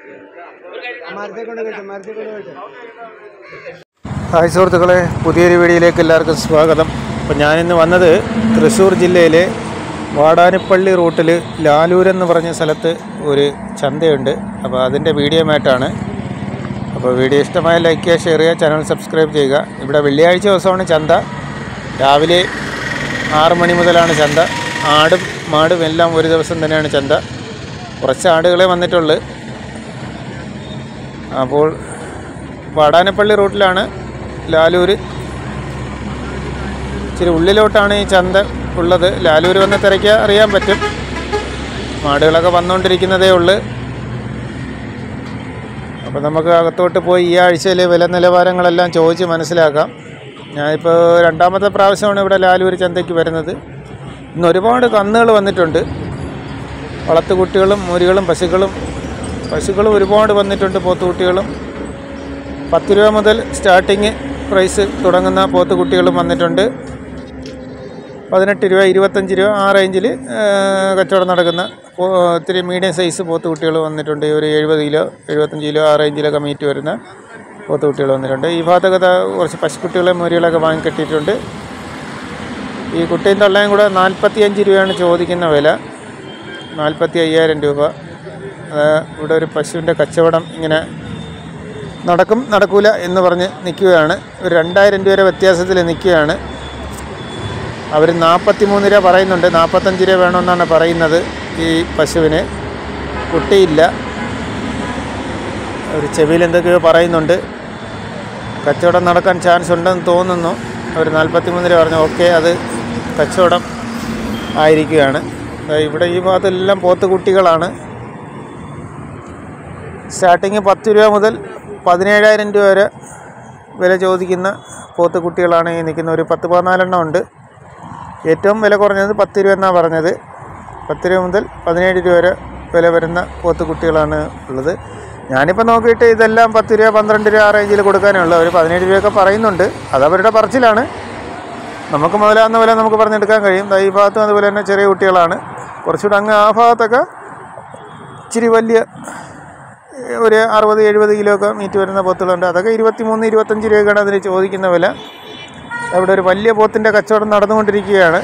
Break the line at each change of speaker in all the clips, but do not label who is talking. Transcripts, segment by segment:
hi സുഹൃത്തുക്കളെ പുതിയൊരു വീഡിയോയിലേക്ക് എല്ലാവർക്കും സ്വാഗതം അപ്പോൾ ഞാനിന്ന് വന്നത് തൃശ്ശൂർ ജില്ലയിലെ വാടാനപ്പള്ളി റൂട്ടിൽ ലാലൂർ എന്ന് പറഞ്ഞ സ്ഥലത്ത് ഒരു ചന്തയുണ്ട് അപ്പോൾ അതിൻ്റെ വീഡിയോമായിട്ടാണ് അപ്പോൾ വീഡിയോ ഇഷ്ടമായ ലൈക്ക് ചെയ്യുക ഷെയർ ചെയ്യുക ചാനൽ സബ്സ്ക്രൈബ് ചെയ്യുക ഇവിടെ വെള്ളിയാഴ്ച ദിവസമാണ് ചന്ത രാവിലെ ആറ് മണി മുതലാണ് ചന്ത ആടും മാടും എല്ലാം ഒരു ദിവസം തന്നെയാണ് ചന്ത കുറച്ച് ആടുകളെ വന്നിട്ടുള്ളൂ അപ്പോൾ വാടാനപ്പള്ളി റൂട്ടിലാണ് ലാലൂർ ഇച്ചിരി ഉള്ളിലോട്ടാണ് ഈ ചന്ത ഉള്ളത് ലാലൂർ വന്ന് തിരക്കിയാൽ അറിയാൻ പറ്റും മാടുകളൊക്കെ വന്നുകൊണ്ടിരിക്കുന്നതേ ഉള്ളൂ അപ്പോൾ നമുക്ക് അകത്തോട്ട് പോയി ഈ ആഴ്ചയിലെ വില നിലവാരങ്ങളെല്ലാം ചോദിച്ച് മനസ്സിലാക്കാം ഞാനിപ്പോൾ രണ്ടാമത്തെ പ്രാവശ്യമാണ് ഇവിടെ ലാലൂർ ചന്തയ്ക്ക് വരുന്നത് ഇന്ന് ഒരുപാട് കന്നുകൾ വന്നിട്ടുണ്ട് വളർത്തുകുട്ടികളും മുരികളും പശുക്കളും പശുക്കളും ഒരുപാട് വന്നിട്ടുണ്ട് പോത്തുകുട്ടികളും പത്ത് രൂപ മുതൽ സ്റ്റാർട്ടിങ് പ്രൈസ് തുടങ്ങുന്ന പോത്തുകുട്ടികളും വന്നിട്ടുണ്ട് പതിനെട്ട് രൂപ ഇരുപത്തഞ്ച് രൂപ ആ റേഞ്ചിൽ കച്ചവടം നടക്കുന്ന പോ- ഇത്തിരി മീഡിയം സൈസ് പോത്തുകുട്ടികൾ വന്നിട്ടുണ്ട് ഒരു എഴുപത് കിലോ എഴുപത്തഞ്ച് കിലോ ആ റേഞ്ചിലൊക്കെ മീറ്റ് വരുന്ന പോത്തുകുട്ടികൾ വന്നിട്ടുണ്ട് ഈ ഭാഗത്തൊക്കെ ദാ കുറച്ച് പശുക്കുട്ടികളെ മുരികളൊക്കെ വാങ്ങിക്കെട്ടിയിട്ടുണ്ട് ഈ കുട്ടിയും തള്ളയും കൂടെ നാൽപ്പത്തി അഞ്ച് രൂപയാണ് ചോദിക്കുന്ന വില നാൽപ്പത്തി അയ്യായിരം രൂപ അത് ഇവിടെ ഒരു പശുവിൻ്റെ കച്ചവടം ഇങ്ങനെ നടക്കും നടക്കൂല എന്ന് പറഞ്ഞ് നിൽക്കുകയാണ് ഒരു രണ്ടായിരം രൂപ വരെ വ്യത്യാസത്തിൽ നിൽക്കുകയാണ് അവർ നാൽപ്പത്തി മൂന്ന് രൂപ പറയുന്നുണ്ട് നാൽപ്പത്തഞ്ച് രൂപ വേണമെന്നാണ് പറയുന്നത് ഈ പശുവിന് കുട്ടിയില്ല ഒരു ചെവിയിൽ എന്തൊക്കെയോ പറയുന്നുണ്ട് കച്ചവടം നടക്കാൻ ചാൻസ് ഉണ്ടെന്ന് തോന്നുന്നു അവർ നാൽപ്പത്തി മൂന്ന് രൂപ പറഞ്ഞു ഓക്കെ അത് കച്ചവടം ആയിരിക്കുകയാണ് ദാ ഇവിടെ ഈ ഭാഗത്തെല്ലാം പോത്തുകുട്ടികളാണ് സ്റ്റാർട്ടിങ് പത്ത് രൂപ മുതൽ പതിനേഴായിരം രൂപ വരെ വില ചോദിക്കുന്ന പോത്തുകുട്ടികളാണ് ഈ നിൽക്കുന്ന ഒരു പത്ത് പതിനാലെണ്ണം ഉണ്ട് ഏറ്റവും വില കുറഞ്ഞത് പത്ത് രൂപ എന്നാണ് പറഞ്ഞത് പത്ത് രൂപ മുതൽ പതിനേഴ് രൂപ വരെ വില വരുന്ന പോത്തുകുട്ടികളാണ് ഉള്ളത് ഞാനിപ്പോൾ നോക്കിയിട്ട് ഇതെല്ലാം പത്ത് രൂപ പന്ത്രണ്ട് രൂപ ആ റേഞ്ചിൽ കൊടുക്കാനേ ഉള്ളൂ ഒരു പതിനേഴ് രൂപയൊക്കെ പറയുന്നുണ്ട് അത് അവരുടെ പറച്ചിലാണ് നമുക്ക് മുതലാകുന്ന വില നമുക്ക് പറഞ്ഞെടുക്കാൻ കഴിയും ദാ ഈ ഭാഗത്തും അതുപോലെ തന്നെ ചെറിയ കുട്ടികളാണ് കുറച്ചുകൂടെ അങ്ങ് ആ ഭാഗത്തൊക്കെ ഇച്ചിരി വലിയ ഏഹ്, ഒരു അറുപത് എഴുപത് കിലോ ഒക്കെ മീറ്റ് വരുന്ന പോത്തുകളുണ്ട് അതൊക്കെ ഇരുപത്തി മൂന്ന് ഇരുപത്തഞ്ച് രൂപയൊക്കെയാണ് അതിന് ചോദിക്കുന്ന വില അവിടെ ഒരു വലിയ പോത്തിൻ്റെ കച്ചവടം നടന്നുകൊണ്ടിരിക്കുകയാണ്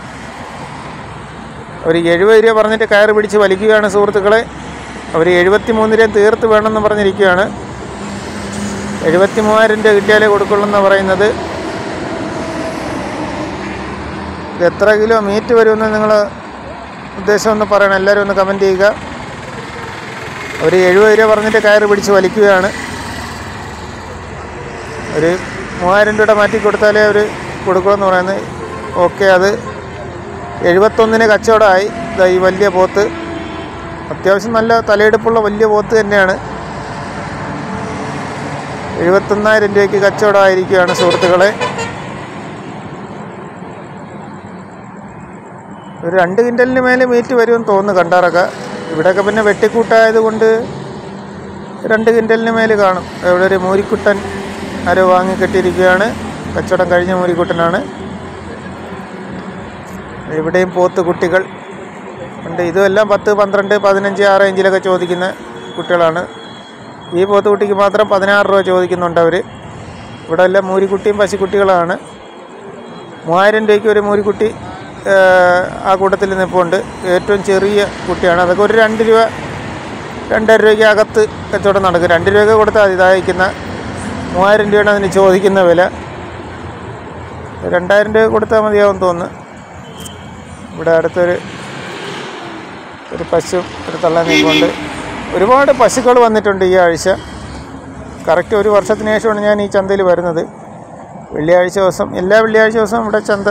ഒരു എഴുപത് രൂപ പറഞ്ഞിട്ട് കയറ് പിടിച്ച് വലിക്കുകയാണ് സുഹൃത്തുക്കളെ അവർ എഴുപത്തി മൂന്ന് രൂപ തീർത്ത് വേണമെന്ന് പറഞ്ഞിരിക്കുകയാണ് എഴുപത്തി മൂവായിരം രൂപ കിട്ടിയാലേ കൊടുക്കുള്ളൂ എന്ന് പറയുന്നത് ഇത് എത്ര കിലോ മീറ്റ് വരുമെന്ന് നിങ്ങൾ ഉദ്ദേശം ഒന്ന് പറയണം എല്ലാവരും ഒന്ന് കമൻറ്റ് ചെയ്യുക ഒരു എഴുപത് രൂപ പറഞ്ഞിട്ട് കയറ് പിടിച്ച് വലിക്കുകയാണ് ഒരു മൂവായിരം രൂപയുടെ മാറ്റി കൊടുത്താലേ അവർ കൊടുക്കുമെന്ന് പറയുന്നത് ഓക്കെ അത് എഴുപത്തൊന്നിന് കച്ചവടമായി ഇതാ ഈ വലിയ പോത്ത് അത്യാവശ്യം നല്ല തലയെടുപ്പുള്ള വലിയ പോത്ത് തന്നെയാണ് എഴുപത്തൊന്നായിരം രൂപയ്ക്ക് കച്ചവടമായിരിക്കുകയാണ് സുഹൃത്തുക്കളെ ഒരു രണ്ട് കിൻഡലിന് മേലെ മീറ്റ് വരുമെന്ന് തോന്നുന്നു കണ്ടാറൊക്കെ ഇവിടെയൊക്കെ പിന്നെ വെട്ടിക്കൂട്ടായത് കൊണ്ട് രണ്ട് കിൻഡലിന് മേലെ കാണും ഇവിടെ ഒരു മൂരിക്കുട്ടൻ ആരോ വാങ്ങി കെട്ടിയിരിക്കുകയാണ് കച്ചവടം കഴിഞ്ഞ മൂരിക്കുട്ടനാണ് ഇവിടെയും പോത്ത് കുട്ടികൾ ഉണ്ട് ഇതുമെല്ലാം പത്ത് പന്ത്രണ്ട് പതിനഞ്ച് ആ റേഞ്ചിലൊക്കെ ചോദിക്കുന്ന കുട്ടികളാണ് ഈ പോത്ത് കുട്ടിക്ക് മാത്രം പതിനാറ് രൂപ ചോദിക്കുന്നുണ്ട് അവർ ഇവിടെ എല്ലാം മൂരിക്കുട്ടിയും പശുക്കുട്ടികളാണ് മൂവായിരം രൂപയ്ക്ക് ഒരു മൂരിക്കുട്ടി ആ, ആ കൂട്ടത്തിൽ നിൽപ്പുണ്ട് ഏറ്റവും ചെറിയ കുട്ടിയാണ് അതൊക്കെ ഒരു രണ്ട് രൂപ രണ്ടര രൂപയ്ക്ക് അകത്ത് കച്ചവടം നടക്കും രണ്ട് രൂപയൊക്കെ കൊടുത്താൽ മതി ഇതായിരിക്കുന്ന മൂവായിരം രൂപയാണ് അതിന് ചോദിക്കുന്ന വില രണ്ടായിരം രൂപ കൊടുത്താൽ മതിയാവും തോന്നുന്നു ഇവിടെ അടുത്തൊരു ഒരു പശു ഒരു തള്ളാൻ നിൽപ്പുണ്ട് ഒരുപാട് പശുക്കൾ വന്നിട്ടുണ്ട് ഈ ആഴ്ച കറക്റ്റ് ഒരു വർഷത്തിന് ശേഷമാണ് ഞാൻ ഈ ചന്തയിൽ വരുന്നത് വെള്ളിയാഴ്ച ദിവസം എല്ലാ വെള്ളിയാഴ്ച ദിവസവും ഇവിടെ ചന്ത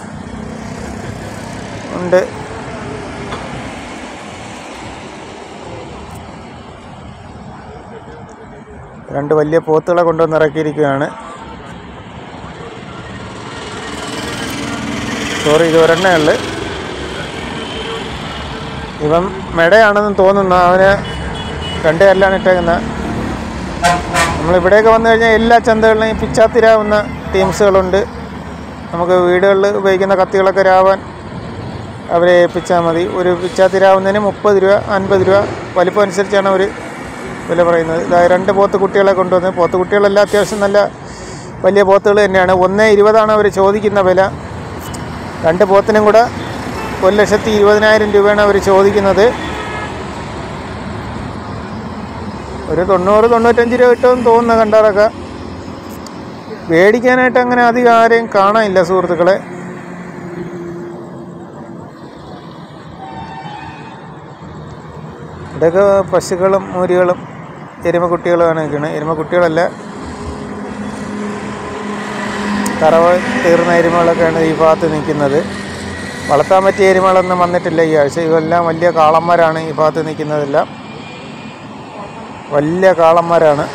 ഉണ്ട് രണ്ട് വലിയ പോത്തുകളെ കൊണ്ടുവന്ന് ഇറക്കിയിരിക്കുകയാണ് സോറി ഇത് ഒരെണ്ണേ ഉള്ളു ഇവൻ മെടയാണെന്ന് തോന്നുന്നു അവന് രണ്ട് കല്ലാണ് ഇട്ടേക്കുന്നത് നമ്മളിവിടെയൊക്കെ വന്നു കഴിഞ്ഞാൽ എല്ലാ ചന്തകളിലും ഈ പിച്ചാത്തിരാവുന്ന ടീംസുകളുണ്ട് നമുക്ക് വീടുകളിൽ ഉപയോഗിക്കുന്ന കത്തികളൊക്കെ രാവാൻ അവരെ ഏൽപ്പിച്ചാൽ മതി ഒരു പിച്ചാത്തിരാവുന്നതിന് മുപ്പത് രൂപ അൻപത് രൂപ വലിപ്പം അനുസരിച്ചാണ് അവർ വില പറയുന്നത് ഇതായി രണ്ട് പോത്ത് കുട്ടികളെ കൊണ്ടുവന്ന് പോത്ത് കുട്ടികളെല്ലാം അത്യാവശ്യം നല്ല വലിയ പോത്തുകൾ തന്നെയാണ് ഒന്ന് ഇരുപതാണ് അവർ ചോദിക്കുന്ന വില രണ്ട് പോത്തിനും കൂടെ ഒരു ലക്ഷത്തി ഇരുപതിനായിരം രൂപയാണ് അവർ ചോദിക്കുന്നത് ഒരു തൊണ്ണൂറ് തൊണ്ണൂറ്റഞ്ച് രൂപ കിട്ടുമെന്ന് തോന്നുന്നു കണ്ടാറൊക്കെ മേടിക്കാനായിട്ട് അങ്ങനെ അധികം ആരെയും കാണാനില്ല സുഹൃത്തുക്കളെ ഇവിടെയൊക്കെ പശുക്കളും മൂരികളും എരുമക്കുട്ടികളുമാണ് നിൽക്കുന്നത് എരുമക്കുട്ടികളല്ല കറവ തീർന്ന എരുമകളൊക്കെയാണ് ഈ ഭാഗത്ത് നിൽക്കുന്നത് വളർത്താൻ പറ്റിയ എരുമകളൊന്നും വന്നിട്ടില്ല ഈ ആഴ്ച ഇതെല്ലാം വലിയ കാളന്മാരാണ് ഈ ഭാഗത്ത് നിൽക്കുന്നതെല്ലാം വലിയ കാളന്മാരാണ്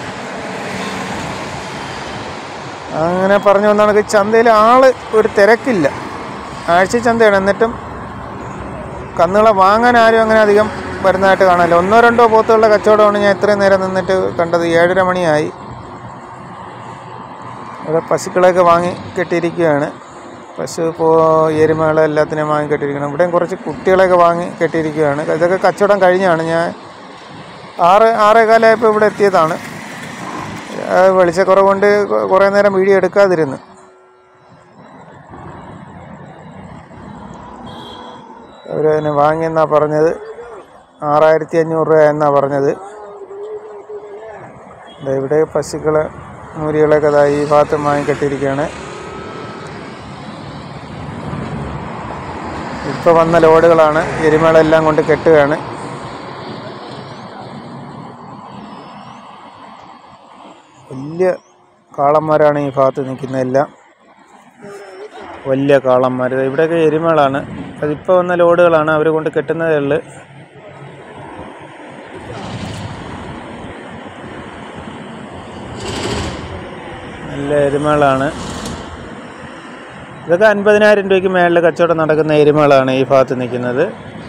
അങ്ങനെ പറഞ്ഞു വന്നാണെങ്കിൽ ചന്തയിൽ ആള് ഒരു തിരക്കില്ല ആഴ്ച ചന്തയാണ് എന്നിട്ടും കന്നുകളെ വാങ്ങാൻ ആരും അങ്ങനെ അധികം വരുന്നതായിട്ട് കാണാനില്ല ഒന്നോ രണ്ടോ പോത്തുകളുടെ കച്ചവടമാണ് ഞാൻ ഇത്രയും നേരം നിന്നിട്ട് കണ്ടത് ഏഴര മണിയായി ഇവിടെ പശുക്കളെയൊക്കെ വാങ്ങി കെട്ടിയിരിക്കുകയാണ് പശു പോ എരുമകളെ എല്ലാത്തിനെയും വാങ്ങി കെട്ടിയിരിക്കണം ഇവിടെയും കുറച്ച് കുട്ടികളെയൊക്കെ വാങ്ങി കെട്ടിയിരിക്കുകയാണ് ഇതൊക്കെ കച്ചവടം കഴിഞ്ഞാണ് ഞാൻ ആറ് ആറേ കാലമായപ്പോൾ ഇവിടെ എത്തിയതാണ് അത് വെളിച്ചക്കുറവ് കൊണ്ട് കൊ- കുറേ നേരം വീഡിയോ എടുക്കാതിരുന്നു അവർ അതിനെ വാങ്ങിയെന്നാണ് പറഞ്ഞത് ആറായിരത്തി അഞ്ഞൂറ് രൂപ എന്നാണ് പറഞ്ഞത് ദേ ഇവിടെ പശുക്കളെ മൂരികളൊക്കെ ദാ ഈ ഭാഗത്ത് വാങ്ങിക്കെട്ടിയിരിക്കുകയാണ് ഇപ്പോൾ വന്ന ലോഡുകളാണ് എരുമകളെല്ലാം കൊണ്ട് കെട്ടുകയാണ് വലിയ കാളന്മാരാണ് ഈ ഭാഗത്ത് നിൽക്കുന്നതെല്ലാം വലിയ കാളന്മാർ ദേ ഇവിടെയൊക്കെ എരുമകളാണ് അതിപ്പോൾ വന്ന ലോഡുകളാണ് അവർ കൊണ്ട് കെട്ടുന്നതേ ഉള്ളു നല്ല എരുമകളാണ് ഇതൊക്കെ അൻപതിനായിരം രൂപയ്ക്ക് മേളിൽ കച്ചവടം നടക്കുന്ന എരുമകളാണ് ഈ ഭാഗത്ത് നിൽക്കുന്നത്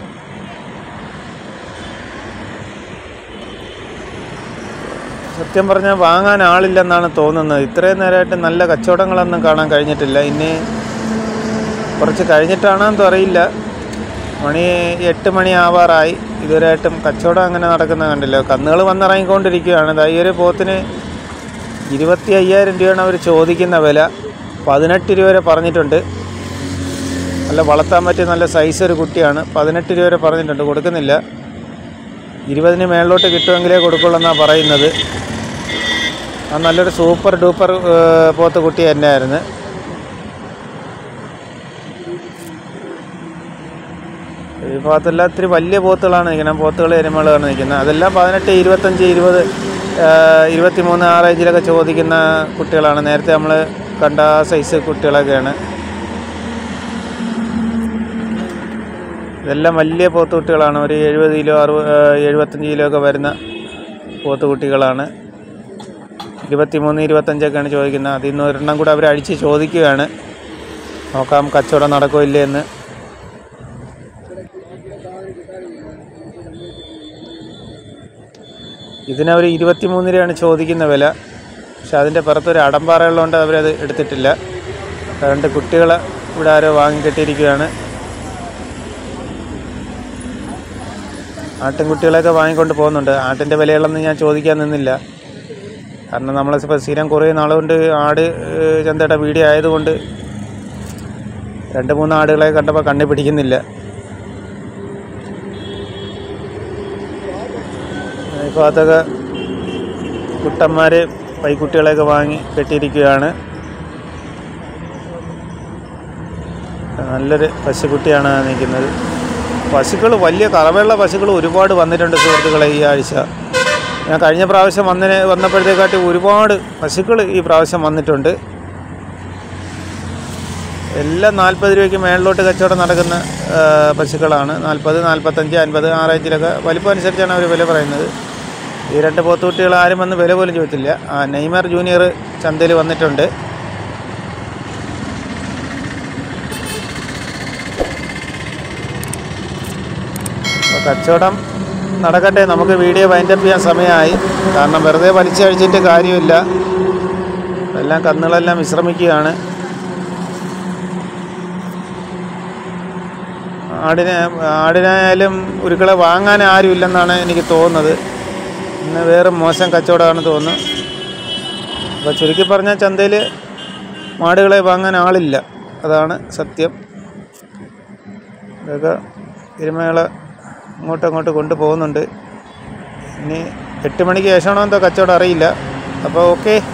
സത്യം പറഞ്ഞാൽ വാങ്ങാൻ ആളില്ലെന്നാണ് തോന്നുന്നത് ഇത്രയും നേരമായിട്ട് നല്ല കച്ചവടങ്ങളൊന്നും കാണാൻ കഴിഞ്ഞിട്ടില്ല ഇനി കുറച്ച് കഴിഞ്ഞിട്ടാണെന്ന് അറിയില്ല മണി എട്ട് മണി ആവാറായി ഇതുവരെയായിട്ടും കച്ചവടം അങ്ങനെ നടക്കുന്ന കണ്ടില്ല കന്നുകൾ വന്നിറങ്ങിക്കൊണ്ടിരിക്കുകയാണ് ദാ ഈ ഒരു പോത്തിന് ഇരുപത്തി അയ്യായിരം രൂപയാണ് അവർ ചോദിക്കുന്ന വില പതിനെട്ട് രൂപ വരെ പറഞ്ഞിട്ടുണ്ട് നല്ല വളർത്താൻ പറ്റിയ നല്ല സൈസ് ഒരു കുട്ടിയാണ് പതിനെട്ട് രൂപ വരെ പറഞ്ഞിട്ടുണ്ട് കൊടുക്കുന്നില്ല ഇരുപതിന് മേളിലോട്ട് കിട്ടുമെങ്കിലേ കൊടുക്കുള്ളൂ എന്നാണ് പറയുന്നത് ആ നല്ലൊരു സൂപ്പർ ഡൂപ്പർ ഏഹ്, പോത്ത് കുട്ടി തന്നെയായിരുന്നു ഈ ഭാഗത്തെല്ലാം ഇത്തിരി വലിയ പോത്തുകളാണ് നിൽക്കുന്നത് പോത്തുകൾ എരുമകളാണ് നിൽക്കുന്നത് അതെല്ലാം പതിനെട്ട് ഇരുപത്തഞ്ച് ഇരുപത് ഇരുപത്തി മൂന്ന് ആ റേഞ്ചിലൊക്കെ ചോദിക്കുന്ന കുട്ടികളാണ് നേരത്തെ നമ്മൾ കണ്ട ആ സൈസ് കുട്ടികളൊക്കെയാണ് ഇതെല്ലാം വലിയ പോത്തുകുട്ടികളാണ് ഒരു എഴുപത് കിലോ അറുപത് എഴുപത്തഞ്ച് കിലോ ഒക്കെ വരുന്ന പോത്തുകുട്ടികളാണ് ഇരുപത്തിമൂന്ന് ഇരുപത്തഞ്ചൊക്കെയാണ് ചോദിക്കുന്നത് അതിൽ നിന്ന് ഒരെണ്ണം കൂടെ അവർ അടിച്ച് ചോദിക്കുകയാണ് നോക്കാം കച്ചവടം നടക്കുമോ ഇല്ലേ എന്ന് ഇതിനവർ ഇരുപത്തിമൂന്ന് രൂപയാണ് ചോദിക്കുന്ന വില പക്ഷെ അതിൻ്റെ പുറത്തൊരു അടമ്പാറയുള്ളതുകൊണ്ട് അവരത് എടുത്തിട്ടില്ല രണ്ട് കുട്ടികളെ ഇവിടെ ആരോ വാങ്ങിക്കെട്ടിയിരിക്കുകയാണ് ആട്ടിൻകുട്ടികളെയൊക്കെ വാങ്ങിക്കൊണ്ട് പോകുന്നുണ്ട് ആട്ടിൻ്റെ വിലകളൊന്നും ഞാൻ ചോദിക്കാൻ നിന്നില്ല കാരണം നമ്മളിപ്പോൾ സ്ഥിരം കുറേ നാളുകൊണ്ട് ആട് ഏഹ്, ചന്തയുടെ വീഡിയോ ആയതുകൊണ്ട് രണ്ട് മൂന്ന് ആടുകളെ കണ്ടപ്പോൾ കണ്ണി പിടിക്കുന്നില്ല ഈ ഭാഗത്തൊക്കെ കുട്ടന്മാർ പൈക്കുട്ടികളെയൊക്കെ വാങ്ങി കെട്ടിയിരിക്കുകയാണ് നല്ലൊരു പശുക്കുട്ടിയാണ് നിൽക്കുന്നത് പശുക്കൾ വലിയ കറവയുള്ള പശുക്കൾ ഒരുപാട് വന്നിട്ടുണ്ട് സുഹൃത്തുക്കളെ ഈ ആഴ്ച ഞാൻ കഴിഞ്ഞ പ്രാവശ്യം വന്നതിന് വന്നപ്പോഴത്തേക്കാട്ടി ഒരുപാട് പശുക്കൾ ഈ പ്രാവശ്യം വന്നിട്ടുണ്ട് എല്ലാം നാൽപ്പത് രൂപയ്ക്ക് മേളിലോട്ട് കച്ചവടം നടക്കുന്ന ആ, പശുക്കളാണ് നാൽപ്പത് നാൽപ്പത്തഞ്ച് അൻപത് ആ റേഞ്ചിലൊക്കെ വലിപ്പം അനുസരിച്ചാണ് അവർ വില പറയുന്നത് ഈ രണ്ട് പോത്തുകുട്ടികൾ ആരും വന്ന് വില പോലും ചോദിച്ചില്ല ആ നെയ്മർ ജൂനിയർ ചന്തയിൽ വന്നിട്ടുണ്ട് അപ്പോൾ കച്ചവടം നടക്കട്ടെ നമുക്ക് വീഡിയോ വൈൻഡപ്പ് ചെയ്യാൻ സമയമായി കാരണം വെറുതെ വലിച്ചഴിച്ചിട്ട് കാര്യമില്ല എല്ലാം കന്നുകളെല്ലാം വിശ്രമിക്കുകയാണ് ആടിനെ ആടിനായാലും ഉരുക്കളെ വാങ്ങാൻ ആരുമില്ലെന്നാണ് എനിക്ക് തോന്നുന്നത് ഇന്ന് വേറെ മോശം കച്ചവടമാണെന്ന് തോന്നുന്നു അപ്പോൾ ചുരുക്കി പറഞ്ഞാൽ ചന്തയിൽ മാടുകളെ വാങ്ങാൻ ആളില്ല അതാണ് സത്യം ഇതൊക്കെ എരുമകളെ അങ്ങോട്ടും അങ്ങോട്ട് കൊണ്ടുപോകുന്നുണ്ട് ഇനി എട്ട് മണിക്ക് ശേഷമാണോ എന്തോ കച്ചവടം അറിയില്ല അപ്പോൾ ഓക്കെ